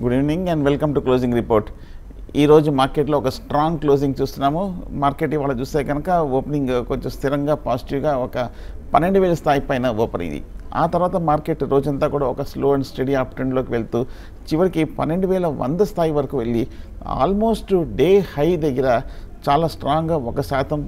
good evening and welcome to closing report ఈరోజు మార్కెట్లో ఒక స్ట్రాంగ్ క్లోజింగ్ చూస్తున్నాము మార్కెట్ ఇవాళ చూస్తే కనుక ఓపెనింగ్ కొంచెం స్థిరంగా పాజిటివ్గా ఒక పన్నెండు వేల స్థాయి పైన ఓపెన్ అయింది ఆ తర్వాత మార్కెట్ రోజంతా కూడా ఒక స్లో అండ్ స్టడీ అప్ ట్రెండ్లోకి వెళ్తూ చివరికి పన్నెండు వేల వంద స్థాయి వరకు వెళ్ళి ఆల్మోస్ట్ డే హై దగ్గర చాలా స్ట్రాంగ్గా ఒక శాతం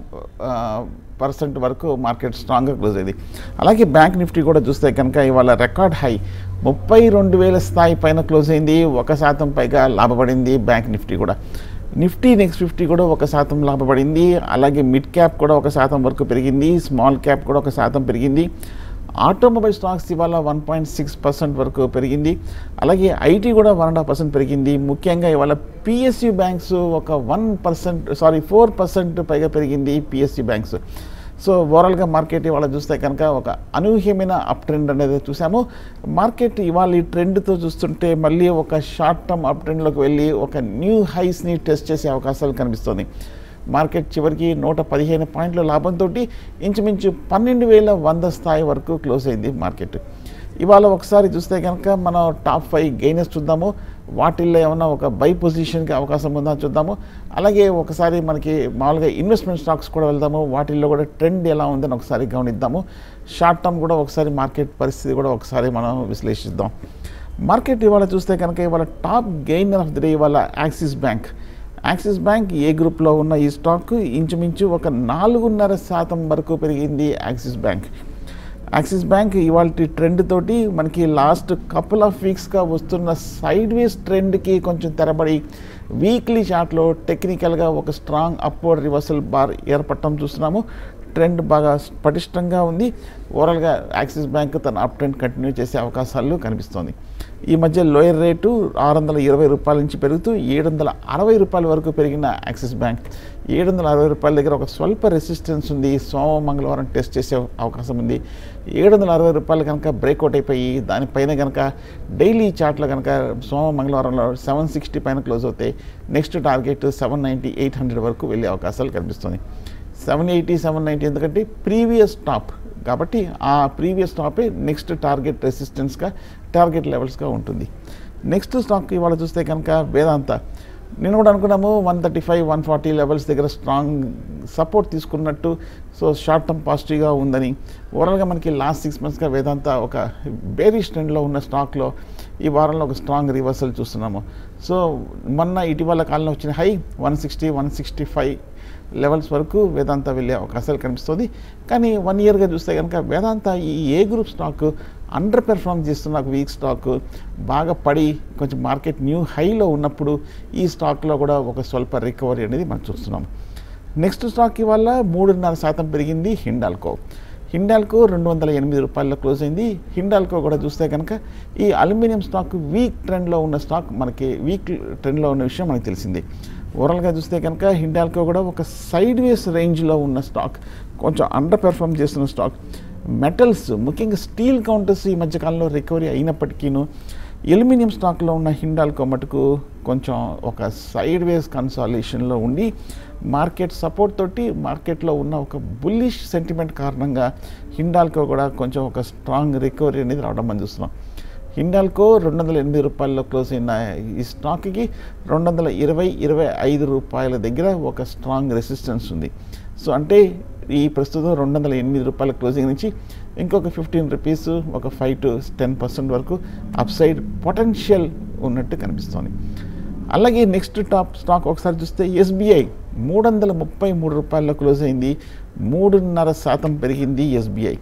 పర్సెంట్ వరకు మార్కెట్ స్ట్రాంగ్గా క్లోజ్ అయింది అలాగే బ్యాంక్ నిఫ్టీ కూడా చూస్తే కనుక ఇవాళ రికార్డ్ హై ముప్పై రెండు వేల స్థాయి పైన క్లోజ్ అయింది ఒక శాతం పైగా లాభపడింది బ్యాంక్ నిఫ్టీ కూడా నిఫ్టీ నెక్స్ట్ ఫిఫ్టీ కూడా ఒక శాతం లాభపడింది అలాగే మిడ్ క్యాప్ కూడా ఒక శాతం వరకు పెరిగింది స్మాల్ క్యాప్ కూడా ఒక శాతం పెరిగింది ఆటోమొబైల్ స్టాక్స్ ఇవాళ వన్ పాయింట్ సిక్స్ పర్సెంట్ వరకు పెరిగింది అలాగే ఐటీ కూడా వన్ అండ్ హాఫ్ పర్సెంట్ పెరిగింది ముఖ్యంగా ఇవాళ పిఎస్యు బ్యాంక్స్ ఒక one percent sorry four percent పైగా పెరిగింది పిఎస్యు బ్యాంక్స్ సో ఓవరాల్గా మార్కెట్ ఇవాళ చూస్తే కనుక ఒక అనూహ్యమైన అప్ ట్రెండ్ అనేది చూసాము మార్కెట్ ఇవాళ ఈ ట్రెండ్తో చూస్తుంటే మళ్ళీ ఒక షార్ట్ టర్మ్ అప్ ట్రెండ్లోకి వెళ్ళి ఒక న్యూ హైస్ని టెస్ట్ చేసే అవకాశాలు కనిపిస్తుంది మార్కెట్ చివరికి నూట పదిహేను పాయింట్ల లాభంతో ఇంచుమించు పన్నెండు వేల వంద స్థాయి వరకు క్లోజ్ అయింది మార్కెట్ ఇవాళ ఒకసారి చూస్తే కనుక మనం టాప్ ఫైవ్ గెయినర్స్ చూద్దాము వాటిల్లో ఏమైనా ఒక బై పొజిషన్కి అవకాశం ఉందా చూద్దాము అలాగే ఒకసారి మనకి మామూలుగా ఇన్వెస్ట్మెంట్ స్టాక్స్ కూడా వెళ్దాము వాటిల్లో కూడా ట్రెండ్ ఎలా ఉందని ఒకసారి గమనిద్దాము షార్ట్ టర్మ్ కూడా ఒకసారి మార్కెట్ పరిస్థితి కూడా ఒకసారి మనం విశ్లేషిద్దాం మార్కెట్ ఇవాళ చూస్తే కనుక ఇవాళ top gainer of the day ఇవాళ Axis bank Axis bank A గ్రూప్లో ఉన్న ఈ స్టాక్ ఇంచుమించు ఒక నాలుగున్నర శాతం వరకు పెరిగింది యాక్సిస్ బ్యాంక్ యాక్సిస్ బ్యాంక్ ఇవాళ ట్రెండ్ తోటి మనకి లాస్ట్ కపుల్ ఆఫ్ వీక్స్గా వస్తున్న సైడ్ వేస్ ట్రెండ్కి కొంచెం తెరబడి వీక్లీ చార్ట్లో టెక్నికల్గా ఒక స్ట్రాంగ్ అప్వర్డ్ రివర్సల్ బార్ ఏర్పడటం చూస్తున్నాము ట్రెండ్ బాగా పటిష్టంగా ఉంది ఓవరాల్గా యాక్సిస్ బ్యాంక్ తన అప్ ట్రెండ్ కంటిన్యూ చేసే అవకాశాలు కనిపిస్తోంది ఈ మధ్య లోయర్ రేటు ఆరు వందల ఇరవై రూపాయల నుంచి పెరుగుతూ ఏడు వందల అరవై రూపాయల వరకు పెరిగిన యాక్సిస్ బ్యాంక్ ఏడు వందల అరవై రూపాయల దగ్గర ఒక స్వల్ప రెసిస్టెన్స్ ఉంది సోమ మంగళవారం టెస్ట్ చేసే అవకాశం ఉంది ఏడు వందల అరవై రూపాయలు కనుక బ్రేక్అవుట్ అయిపోయి దానిపైన కనుక డైలీ చార్ట్లో కనుక సోమ మంగళవారంలో సెవెన్ సిక్స్టీ పైన క్లోజ్ అవుతాయి next target seven ninety eight hundred వరకు వెళ్ళే అవకాశాలు కనిపిస్తుంది సెవెన్ ఎయిటీ సెవెన్ నైంటీ ఎందుకంటే ప్రీవియస్ టాప్ కాబట్టి ఆ ప్రీవియస్ టాపే నెక్స్ట్ టార్గెట్ రెసిస్టెన్స్గా టార్గెట్ లెవెల్స్గా ఉంటుంది నెక్స్ట్ స్టాక్ ఇవాళ చూస్తే కనుక వేదాంత నేను కూడా అనుకున్నాము one thirty five one forty levels దగ్గర స్ట్రాంగ్ సపోర్ట్ తీసుకున్నట్టు సో షార్ట్ టర్మ్ పాజిటివ్గా ఉందని ఓవరాల్గా మనకి లాస్ట్ సిక్స్ మంత్స్గా వేదాంత ఒక బేరిష్ ట్రెండ్లో ఉన్న స్టాక్లో ఈ వారంలో ఒక స్ట్రాంగ్ రివర్సల్ చూస్తున్నాము సో మొన్న ఇటీవల కాలంలో వచ్చిన high one sixty one sixty five levels వరకు వేదాంత వెళ్ళే అవకాశాలు కనిపిస్తుంది కానీ వన్ ఇయర్గా చూస్తే కనుక వేదాంత ఈ A group stock underperform చేస్తున్న ఒక వీక్ స్టాక్ బాగా పడి కొంచెం మార్కెట్ న్యూ హైలో ఉన్నప్పుడు ఈ స్టాక్లో కూడా ఒక స్వల్ప రికవరీ అనేది మనం చూస్తున్నాం నెక్స్ట్ స్టాక్ ఇవాళ మూడున్నర శాతం పెరిగింది హిండాల్కో హిండాల్కో రెండు వందల ఎనిమిది రూపాయల్లో క్లోజ్ అయింది హిండాల్కో కూడా చూస్తే కనుక ఈ అల్యూమినియం స్టాక్ వీక్ ట్రెండ్లో ఉన్న స్టాక్ మనకి వీక్ ట్రెండ్లో ఉన్న విషయం మనకి తెలిసింది ఓవరాల్గా చూస్తే కనుక హిండాల్కో కూడా ఒక సైడ్ వేస్ రేంజ్లో ఉన్న స్టాక్ కొంచెం అండర్ పెర్ఫామ్ చేస్తున్న స్టాక్ మెటల్స్ ముఖ్యంగా స్టీల్ కౌంటర్స్ ఈ మధ్యకాలంలో రికవరీ అయినప్పటికీను ఎల్యూమినియం స్టాక్లో ఉన్న హిండాల్కో మటుకు కొంచెం ఒక సైడ్ వేస్ కన్సాలేషన్లో ఉండి మార్కెట్ సపోర్ట్ తోటి మార్కెట్లో ఉన్న ఒక బుల్లిష్ సెంటిమెంట్ కారణంగా హిండాల్కో కూడా కొంచెం ఒక స్ట్రాంగ్ రికవరీ అనేది రావడం మనం చూస్తున్నాం హిండాల్కో రెండు వందల ఎనిమిది రూపాయల్లో క్లోజ్ అయిన ఈ స్టాక్కి రెండు వందల ఇరవై ఇరవై ఐదు రూపాయల దగ్గర ఒక స్ట్రాంగ్ రెసిస్టెన్స్ ఉంది సో అంటే ఈ ప్రస్తుతం రెండు వందల ఎనిమిది రూపాయల క్లోజింగ్ నుంచి ఇంకొక ఫిఫ్టీన్ రూపీస్ ఒక ఫైవ్ టు టెన్ పర్సెంట్ వరకు అప్ సైడ్ పొటెన్షియల్ ఉన్నట్టు కనిపిస్తోంది అలాగే నెక్స్ట్ టాప్ స్టాక్ ఒకసారి చూస్తే ఎస్బీఐ మూడు వందల ముప్పై మూడు రూపాయల్లో క్లోజ్ అయింది మూడున్నర శాతం పెరిగింది ఎస్బీఐ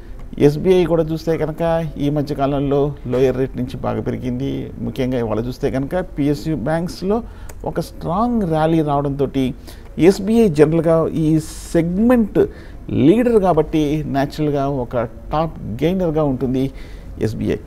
ఎస్బీఐ కూడా చూస్తే కనుక ఈ మధ్య కాలంలో లోయర్ రేట్ నుంచి బాగా పెరిగింది ముఖ్యంగా ఇవాళ చూస్తే కనుక పిఎస్యు బ్యాంక్స్లో ఒక స్ట్రాంగ్ ర్యాలీ రావడంతో ఎస్బీఐ జనరల్గా ఈ సెగ్మెంట్ లీడర్ కాబట్టి న్యాచురల్గా ఒక టాప్ గెయినర్గా ఉంటుంది ఎస్బీఐ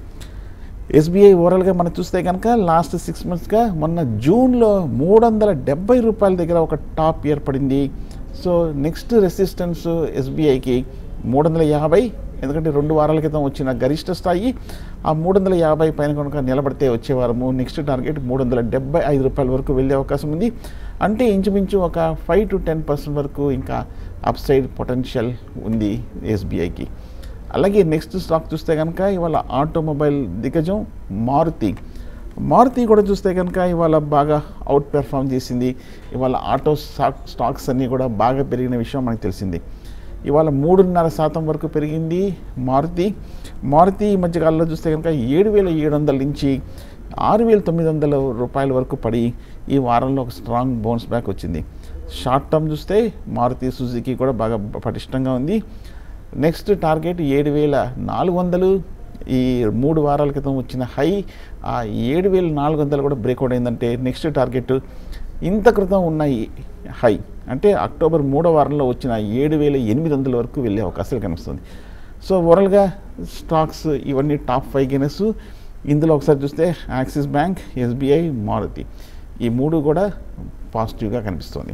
ఎస్బీఐ ఓవరాల్గా మనం చూస్తే కనుక లాస్ట్ సిక్స్ మంత్స్గా మొన్న జూన్లో మూడు వందల డెబ్బై రూపాయల దగ్గర ఒక టాప్ ఏర్పడింది సో నెక్స్ట్ రెసిస్టెన్స్ ఎస్బీఐకి మూడు వందల యాభై ఎందుకంటే రెండు వారాల క్రితం వచ్చిన గరిష్ట స్థాయి ఆ మూడు వందల యాభై పైన కనుక నిలబడితే వచ్చే వారము నెక్స్ట్ టార్గెట్ మూడు వందల డెబ్బై ఐదు రూపాయల వరకు వెళ్ళే అవకాశం ఉంది అంటే ఇంచుమించు ఒక ఫైవ్ టు టెన్ పర్సెంట్ వరకు ఇంకా అప్ సైడ్ పొటెన్షియల్ ఉంది ఎస్బీఐకి అలాగే నెక్స్ట్ స్టాక్ చూస్తే కనుక ఇవాళ ఆటోమొబైల్ దిగ్గజం మారుతి మారుతి కూడా చూస్తే కనుక ఇవాళ బాగా అవుట్ పెర్ఫామ్ చేసింది ఇవాళ ఆటో స్టాక్ స్టాక్స్ అన్నీ కూడా బాగా పెరిగిన విషయం మనకు తెలిసింది ఇవాళ మూడున్నర శాతం వరకు పెరిగింది మారుతి మారుతి ఈ మధ్యకాలంలో చూస్తే కనుక ఏడు వేల ఏడు వందల నుంచి ఆరు వేల తొమ్మిది వందల రూపాయల వరకు పడి ఈ వారంలో ఒక స్ట్రాంగ్ బౌన్స్ బ్యాక్ వచ్చింది షార్ట్ టర్మ్ చూస్తే మారుతి సుజుకి కూడా బాగా పటిష్టంగా ఉంది నెక్స్ట్ టార్గెట్ ఏడు వేల నాలుగు వందలు ఈ మూడు వారాల క్రితం వచ్చిన హై ఆ ఏడు వేల నాలుగు వందలు కూడా బ్రేక్అవుట్ అయిందంటే నెక్స్ట్ టార్గెట్ ఇంత క్రితం ఉన్న ఈ హై అంటే అక్టోబర్ మూడో వారంలో వచ్చిన ఏడు వేల ఎనిమిది వందల వరకు వెళ్ళే అవకాశాలు కనిపిస్తుంది సో ఓవరాల్గా స్టాక్స్ ఇవన్నీ టాప్ ఫైవ్ గెనెస్ ఇందులో ఒకసారి చూస్తే యాక్సిస్ బ్యాంక్ ఎస్బీఐ మారుతి ఈ మూడు కూడా పాజిటివ్గా కనిపిస్తుంది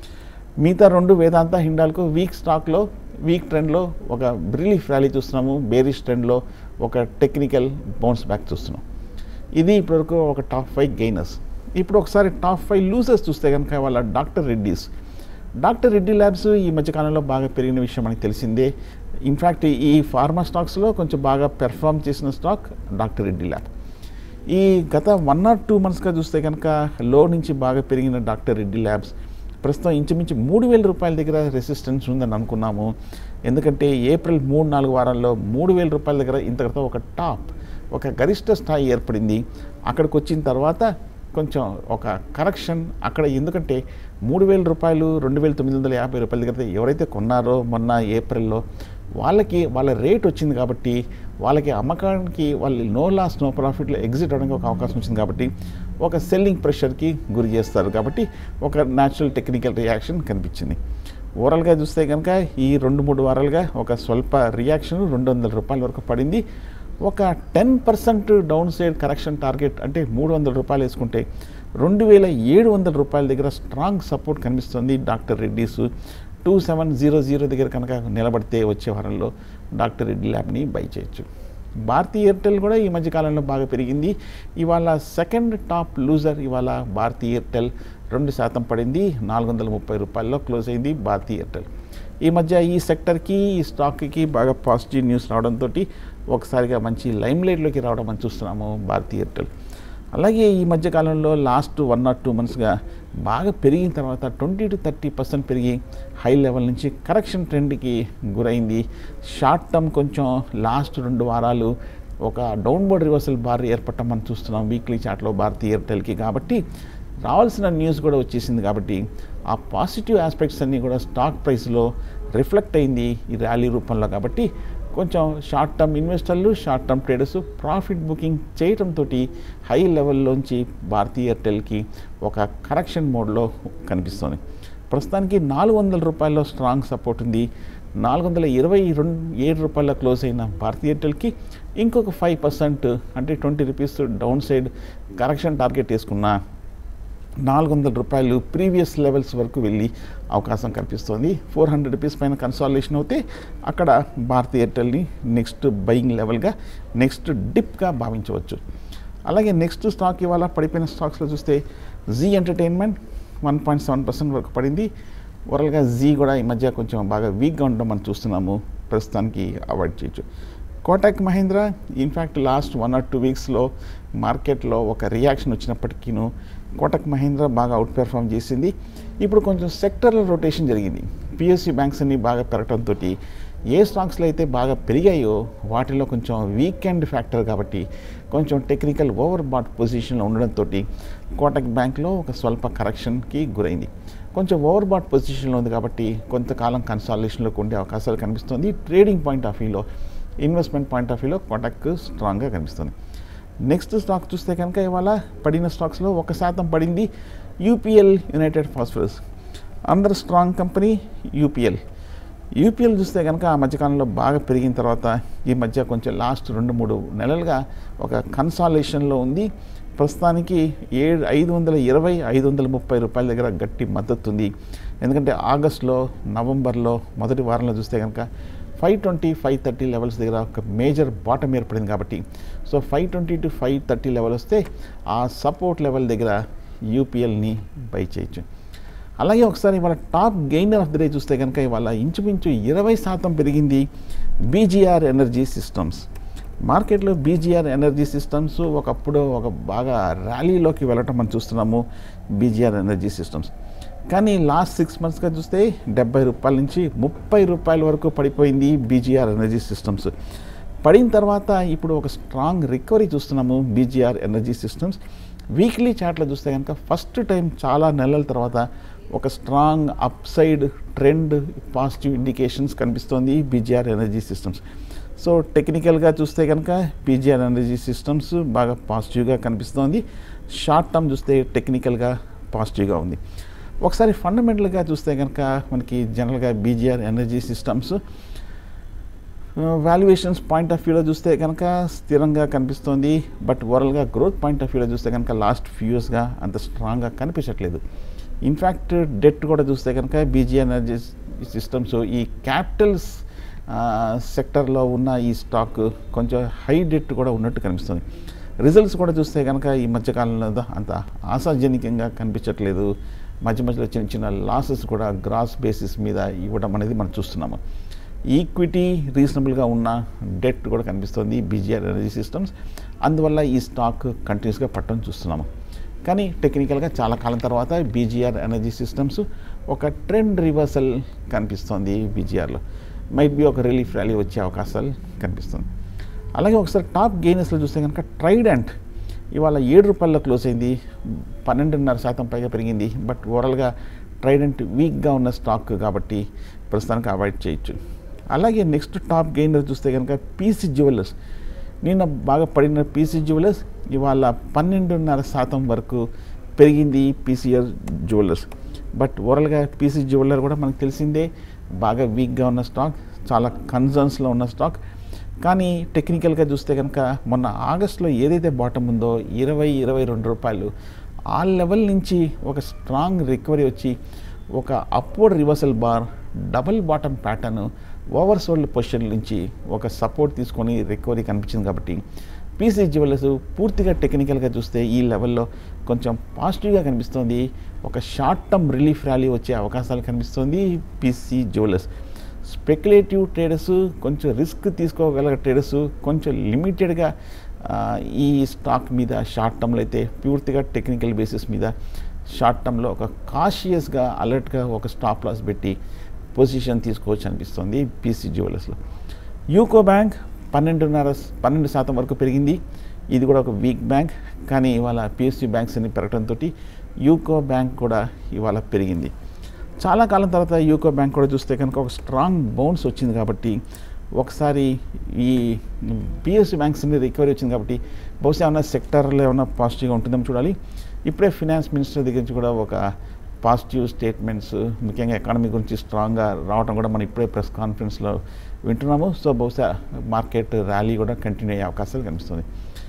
మిగతా రెండు వేదాంత హిండాల్కు వీక్ స్టాక్లో వీక్ ట్రెండ్లో ఒక రిలీఫ్ ర్యాలీ చూస్తున్నాము బేరిష్ ట్రెండ్లో ఒక టెక్నికల్ బౌన్స్ బ్యాక్ చూస్తున్నాం ఇది ఇప్పటివరకు ఒక టాప్ ఫైవ్ గెయినర్స్ ఇప్పుడు ఒకసారి టాప్ ఫైవ్ లూజర్స్ చూస్తే కనుక వాళ్ళ doctor Reddy's doctor Reddy labs ఈ మధ్యకాలంలో బాగా పెరిగిన విషయం మనకి తెలిసిందే ఇన్ఫ్యాక్ట్ ఈ ఫార్మా స్టాక్స్లో కొంచెం బాగా పెర్ఫామ్ చేసిన స్టాక్ డాక్టర్ రెడ్డి ల్యాబ్ ఈ గత వన్ ఆర్ టూ మంత్స్గా చూస్తే కనుక లో నుంచి బాగా పెరిగిన డాక్టర్ రెడ్డి ల్యాబ్స్ ప్రస్తుతం ఇంచుమించు మూడు వేల రూపాయల దగ్గర రెసిస్టెన్స్ ఉందని అనుకున్నాము ఎందుకంటే ఏప్రిల్ మూడు నాలుగు వారాల్లో మూడు వేల రూపాయల దగ్గర ఇంత క్రితం ఒక టాప్ ఒక గరిష్ట స్థాయి ఏర్పడింది అక్కడికి వచ్చిన తర్వాత కొంచెం ఒక కరెక్షన్ అక్కడ ఎందుకంటే మూడు వేల రూపాయలు రెండు వేల తొమ్మిది వందల యాభై రూపాయల దగ్గర ఎవరైతే కొన్నారో మొన్న ఏప్రిల్లో వాళ్ళకి వాళ్ళ రేట్ వచ్చింది కాబట్టి వాళ్ళకి అమ్మకానికి వాళ్ళు నో లాస్ నో ప్రాఫిట్లో ఎగ్జిట్ అవడానికి ఒక అవకాశం వచ్చింది కాబట్టి ఒక సెల్లింగ్ ప్రెషర్కి గురి చేస్తారు కాబట్టి ఒక న్యాచురల్ టెక్నికల్ రియాక్షన్ కనిపించింది ఓవరాల్గా చూస్తే కనుక ఈ రెండు మూడు వారాలుగా ఒక స్వల్ప రియాక్షన్ రెండు వందల రూపాయల వరకు పడింది ఒక ten percent downside correction target అంటే మూడు వందల రూపాయలు వేసుకుంటే రెండు వేల ఏడు వందల రూపాయల దగ్గర స్ట్రాంగ్ సపోర్ట్ కనిపిస్తుంది doctor Reddy's two seven zero zero దగ్గర కనుక నిలబడితే వచ్చే వారంలో డాక్టర్ రెడ్డి ల్యాబ్ని బై చేయొచ్చు భారతీ ఎయిర్టెల్ కూడా ఈ మధ్య కాలంలో బాగా పెరిగింది ఇవాళ సెకండ్ టాప్ లూజర్ ఇవాళ భారతీ ఎయిర్టెల్ రెండు శాతం పడింది నాలుగు వందల ముప్పై రూపాయల్లో క్లోజ్ అయింది భారతీ ఎయిర్టెల్ ఈ మధ్య ఈ సెక్టర్కి ఈ స్టాక్కి బాగా పాజిటివ్ న్యూస్ రావడంతో ఒకసారిగా మంచి లైమ్లైట్లోకి రావడం మనం చూస్తున్నాము భారతీ ఎయిర్టెల్ అలాగే ఈ మధ్య కాలంలో లాస్ట్ వన్ ఆర్ టూ మంత్స్గా బాగా పెరిగిన తర్వాత ట్వంటీ టు థర్టీ పర్సెంట్ పెరిగి హై లెవెల్ నుంచి కరెక్షన్ ట్రెండ్కి గురైంది షార్ట్ టర్మ్ కొంచెం లాస్ట్ రెండు వారాలు ఒక డౌన్వర్డ్ రివర్సల్ బార్ ఏర్పడటం మనం చూస్తున్నాం వీక్లీ చాట్లో భారతీ ఎయిర్టెల్కి కాబట్టి రావాల్సిన న్యూస్ కూడా వచ్చేసింది కాబట్టి ఆ పాజిటివ్ ఆస్పెక్ట్స్ అన్నీ కూడా స్టాక్ ప్రైస్లో రిఫ్లెక్ట్ అయింది ఈ ర్యాలీ రూపంలో కాబట్టి కొంచెం షార్ట్ టర్మ్ ఇన్వెస్టర్లు short term traders profit booking చేయడంతో హై లెవెల్లోంచి భారతీ ఎయిర్టెల్కి ఒక కరెక్షన్ మోడ్లో కనిపిస్తుంది ప్రస్తుతానికి నాలుగు వందల రూపాయల్లో స్ట్రాంగ్ సపోర్ట్ ఉంది నాలుగు వందల ఇరవై రెండు ఏడు రూపాయల క్లోజ్ అయిన భారతీ ఎయిర్టెల్కి ఇంకొక ఫైవ్ పర్సెంట్ అంటే twenty rupees downside correction target వేసుకున్న నాలుగు వందల రూపాయలు ప్రీవియస్ లెవెల్స్ వరకు వెళ్ళి అవకాశం కనిపిస్తోంది ఫోర్ హండ్రెడ్ రూపీస్ పైన కన్సాలేషన్ అవుతే అక్కడ భారతీ ఎయిర్టెల్ని నెక్స్ట్ బయింగ్ లెవెల్గా నెక్స్ట్ డిప్గా భావించవచ్చు అలాగే నెక్స్ట్ స్టాక్ ఇవాళ పడిపోయిన స్టాక్స్లో చూస్తే Zee Entertainment one point seven percent వరకు పడింది ఓవరాల్గా జీ కూడా ఈ మధ్య కొంచెం బాగా వీక్గా ఉండడం మనం చూస్తున్నాము ప్రస్తుతానికి అవాయిడ్ చేయొచ్చు Kotak Mahindra in fact last one or two వీక్స్లో మార్కెట్లో ఒక రియాక్షన్ వచ్చినప్పటికీను కోటక్ మహీంద్రా బాగా అవుట్ పెర్ఫామ్ చేసింది ఇప్పుడు కొంచెం సెక్టర్ల రొటేషన్ జరిగింది పిఎస్సి బ్యాంక్స్ అన్ని బాగా పెరగడంతో ఏ స్టాక్స్లో అయితే బాగా పెరిగాయో వాటిలో కొంచెం వీకెండ్ ఫ్యాక్టర్ కాబట్టి కొంచెం టెక్నికల్ ఓవర్ బాట్ పొజిషన్లో ఉండడంతో కోటక్ బ్యాంక్లో ఒక స్వల్ప కరెక్షన్కి గురైంది కొంచెం ఓవర్ బాట్ పొజిషన్లో ఉంది కాబట్టి కొంతకాలం కన్సాలేషన్లోకి ఉండే అవకాశాలు కనిపిస్తుంది ట్రేడింగ్ పాయింట్ ఆఫ్ వ్యూలో ఇన్వెస్ట్మెంట్ పాయింట్ ఆఫ్ వ్యూలో కోటక్ స్ట్రాంగ్గా కనిపిస్తుంది నెక్స్ట్ స్టాక్ చూస్తే కనుక ఇవాళ పడిన స్టాక్స్లో ఒక శాతం పడింది యూపీఎల్ యునైటెడ్ ఫాస్ఫరస్ అందరు స్ట్రాంగ్ కంపెనీ యూపీఎల్ యూపీఎల్ చూస్తే కనుక ఆ మధ్యకాలంలో బాగా పెరిగిన తర్వాత ఈ మధ్య కొంచెం లాస్ట్ రెండు మూడు నెలలుగా ఒక కన్సాలేషన్లో ఉంది ప్రస్తుతానికి ఏడు ఐదు వందల ఇరవై ఐదు వందల ముప్పై రూపాయల దగ్గర గట్టి మద్దతు ఉంది ఎందుకంటే ఆగస్టులో నవంబర్లో మొదటి వారంలో చూస్తే కనుక five twenty five thirty levels దగ్గర ఒక మేజర్ బాటం ఏర్పడింది కాబట్టి so five twenty to five thirty level వస్తే ఆ సపోర్ట్ లెవెల్ దగ్గర యూపీఎల్ని బై చేయొచ్చు అలాగే ఒకసారి ఇవాళ top gainer of the day చూస్తే కనుక ఇవాళ ఇంచుమించు ఇరవై శాతం పెరిగింది బీజీఆర్ ఎనర్జీ సిస్టమ్స్ మార్కెట్లో బీజీఆర్ ఎనర్జీ సిస్టమ్స్ ఒకప్పుడు ఒక బాగా ర్యాలీలోకి వెళ్ళటం మనం చూస్తున్నాము బీజీఆర్ ఎనర్జీ సిస్టమ్స్ కానీ లాస్ట్ సిక్స్ మంత్స్గా చూస్తే డెబ్బై రూపాయల నుంచి ముప్పై రూపాయల వరకు పడిపోయింది బీజీఆర్ ఎనర్జీ సిస్టమ్స్ పడిన తర్వాత ఇప్పుడు ఒక స్ట్రాంగ్ రికవరీ చూస్తున్నాము బీజీఆర్ ఎనర్జీ సిస్టమ్స్ వీక్లీ చార్ట్లో చూస్తే కనుక ఫస్ట్ టైం చాలా నెలల తర్వాత ఒక strong upside trend positive indications కనిపిస్తోంది బీజీఆర్ ఎనర్జీ సిస్టమ్స్ సో టెక్నికల్గా చూస్తే కనుక బీజీఆర్ ఎనర్జీ సిస్టమ్స్ బాగా పాజిటివ్గా కనిపిస్తోంది షార్ట్ టర్మ్ చూస్తే టెక్నికల్గా పాజిటివ్గా ఉంది ఒకసారి ఫండమెంటల్గా చూస్తే కనుక మనకి జనరల్గా BGR Energy Systems valuations point of వ్యూలో చూస్తే కనుక స్థిరంగా కనిపిస్తోంది బట్ ఓవరాల్గా గ్రోత్ పాయింట్ ఆఫ్ వ్యూలో చూస్తే కనుక లాస్ట్ ఫ్యూ ఇయర్స్గా అంత స్ట్రాంగ్గా కనిపించట్లేదు ఇన్ఫ్యాక్ట్ డెట్ కూడా చూస్తే కనుక బీజీ ఎనర్జీ సిస్టమ్స్ ఈ క్యాపిటల్స్ సెక్టర్లో ఉన్న ఈ స్టాక్ కొంచెం హై డెట్ కూడా ఉన్నట్టు కనిపిస్తుంది రిజల్ట్స్ కూడా చూస్తే కనుక ఈ మధ్యకాలంలో అంత ఆశాజనకంగా కనిపించట్లేదు మధ్య మధ్యలో చిన్న చిన్న లాసెస్ కూడా గ్రాస్ బేసిస్ మీద ఇవ్వడం అనేది మనం చూస్తున్నాము ఈక్విటీ రీజనబుల్గా ఉన్న డెట్ కూడా కనిపిస్తుంది బీజీఆర్ ఎనర్జీ సిస్టమ్స్ అందువల్ల ఈ స్టాక్ కంటిన్యూస్గా పట్టడం చూస్తున్నాము కానీ టెక్నికల్గా చాలా కాలం తర్వాత బీజీఆర్ ఎనర్జీ సిస్టమ్స్ ఒక ట్రెండ్ రివర్సల్ కనిపిస్తుంది బీజీఆర్లో మైట్ బి ఒక రిలీఫ్ ర్యాలీ వచ్చే అవకాశాలు కనిపిస్తుంది అలాగే ఒకసారి టాప్ గెయినర్స్లో చూస్తే కనుక ట్రైడెంట్ ఇవాళ ఏడు రూపాయల్లో క్లోజ్ అయింది పన్నెండున్నర శాతం పైగా పెరిగింది బట్ ఓవరాల్గా ట్రైడెంట్ వీక్గా ఉన్న స్టాక్ కాబట్టి ప్రస్తుతానికి అవాయిడ్ చేయొచ్చు అలాగే నెక్స్ట్ టాప్ గెయినర్ చూస్తే కనుక పీసీ జ్యువెలర్స్ నిన్న బాగా పడిన పీసీ జ్యువెలర్స్ ఇవాళ పన్నెండున్నర శాతం వరకు పెరిగింది పీసీఆర్ జ్యువెలర్స్ బట్ ఓవరాల్గా పీసీ జ్యువెలర్ కూడా మనకు తెలిసిందే బాగా వీక్గా ఉన్న స్టాక్ చాలా కన్సర్న్స్లో ఉన్న స్టాక్ కానీ టెక్నికల్గా చూస్తే కనుక మొన్న ఆగస్ట్లో ఏదైతే బాటమ్ ఉందో ఇరవై ఇరవై రెండు రూపాయలు ఆ లెవెల్ నుంచి ఒక స్ట్రాంగ్ రికవరీ వచ్చి ఒక upward reversal bar double bottom pattern oversold position నుంచి ఒక సపోర్ట్ తీసుకొని రికవరీ కనిపించింది కాబట్టి పీసీ జ్యువెలర్స్ పూర్తిగా టెక్నికల్గా చూస్తే ఈ లెవెల్లో కొంచెం పాజిటివ్గా కనిపిస్తుంది ఒక షార్ట్ టర్మ్ రిలీఫ్ ర్యాలీ వచ్చే అవకాశాలు కనిపిస్తుంది పీసీ జ్యువెలర్స్ స్పెక్యులేటివ్ ట్రేడర్స్ కొంచెం రిస్క్ తీసుకోగల ట్రేడర్స్ కొంచెం లిమిటెడ్గా ఈ స్టాక్ మీద షార్ట్ టర్మ్లో అయితే పూర్తిగా టెక్నికల్ బేసిస్ మీద షార్ట్ టర్మ్లో ఒక కాషియస్గా అలర్ట్గా ఒక స్టాప్ లాస్ పెట్టి పొజిషన్ తీసుకోవచ్చు అనిపిస్తుంది పీసీ జ్యువెలర్స్లో యూకో బ్యాంక్ పన్నెండున్నర పన్నెండు శాతం వరకు పెరిగింది ఇది కూడా ఒక వీక్ బ్యాంక్ కానీ ఇవాళ పిఎస్యూ బ్యాంక్స్ అన్ని పెరగడంతో యూకో బ్యాంక్ కూడా ఇవాళ పెరిగింది చాలా కాలం తర్వాత యూకో బ్యాంక్ కూడా చూస్తే కనుక ఒక స్ట్రాంగ్ బౌన్స్ వచ్చింది కాబట్టి ఒకసారి ఈ పిఎస్యూ బ్యాంక్స్ రికవరీ వచ్చింది కాబట్టి బహుశా ఏమైనా సెక్టర్లో ఏమైనా పాజిటివ్గా ఉంటుందేమో చూడాలి ఇప్పుడే ఫినాన్స్ మినిస్టర్ దగ్గర నుంచి కూడా ఒక పాజిటివ్ స్టేట్మెంట్స్ ముఖ్యంగా ఎకానమీ గురించి స్ట్రాంగ్గా రావడం కూడా మనం ఇప్పుడే ప్రెస్ కాన్ఫరెన్స్లో వింటున్నాము సో బహుశా మార్కెట్ ర్యాలీ కూడా కంటిన్యూ అయ్యే అవకాశాలు కనిపిస్తుంది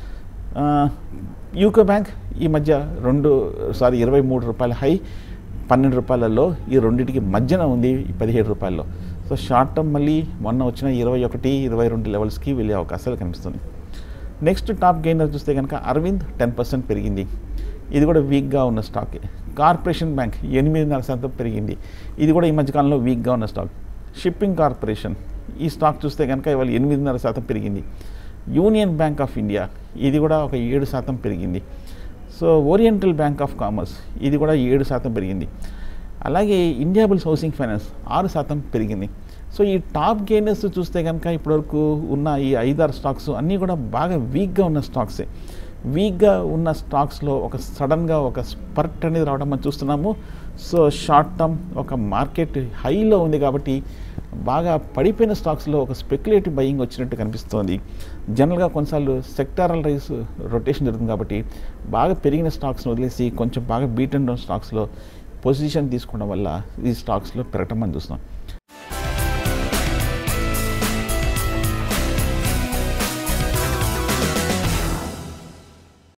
యూకో బ్యాంక్ ఈ మధ్య రెండు సారీ ఇరవై మూడు రూపాయల హై పన్నెండు రూపాయలలో ఈ రెండింటికి మధ్యన ఉంది పదిహేడు రూపాయల్లో సో షార్ట్ టర్మ్ మళ్ళీ మొన్న వచ్చిన ఇరవై ఒకటి ఇరవై రెండు లెవెల్స్కి వెళ్ళే అవకాశాలు కనిపిస్తుంది నెక్స్ట్ టాప్ గెయినర్ చూస్తే కనుక అరవింద్ టెన్ పర్సెంట్ పెరిగింది ఇది కూడా వీక్గా ఉన్న స్టాక్ కార్పొరేషన్ బ్యాంక్ ఎనిమిదిన్నర శాతం పెరిగింది ఇది కూడా ఈ మధ్యకాలంలో వీక్గా ఉన్న స్టాక్ షిప్పింగ్ కార్పొరేషన్ ఈ స్టాక్ చూస్తే కనుక ఇవాళ ఎనిమిదిన్నర శాతం పెరిగింది యూనియన్ బ్యాంక్ ఆఫ్ ఇండియా ఇది కూడా ఒక ఏడు శాతం పెరిగింది so Oriental Bank of Commerce ఇది కూడా ఏడు శాతం పెరిగింది అలాగే ఇండియాబుల్స్ హౌసింగ్ ఫైనాన్స్ ఆరు శాతం పెరిగింది సో ఈ టాప్ గెయినర్స్ చూస్తే కనుక ఇప్పటివరకు ఉన్న ఈ ఐదారు స్టాక్స్ అన్నీ కూడా బాగా వీక్గా ఉన్న స్టాక్సే వీక్గా ఉన్న స్టాక్స్లో ఒక సడన్గా ఒక స్పర్ట్ అనేది రావడం మనం చూస్తున్నాము సో షార్ట్ టర్మ్ ఒక మార్కెట్ హైలో ఉంది కాబట్టి బాగా పడిపోయిన స్టాక్స్లో ఒక స్పెక్యులేటివ్ బయింగ్ వచ్చినట్టు కనిపిస్తోంది జనరల్గా కొన్నిసార్లు సెక్టారల్ రైస్ రొటేషన్ జరుగుతుంది కాబట్టి బాగా పెరిగిన స్టాక్స్ని వదిలేసి కొంచెం బాగా బీట్ అండ్ డౌన్ స్టాక్స్లో పొజిషన్ తీసుకోవడం వల్ల ఈ స్టాక్స్లో పెరగటం మనం చూస్తున్నాం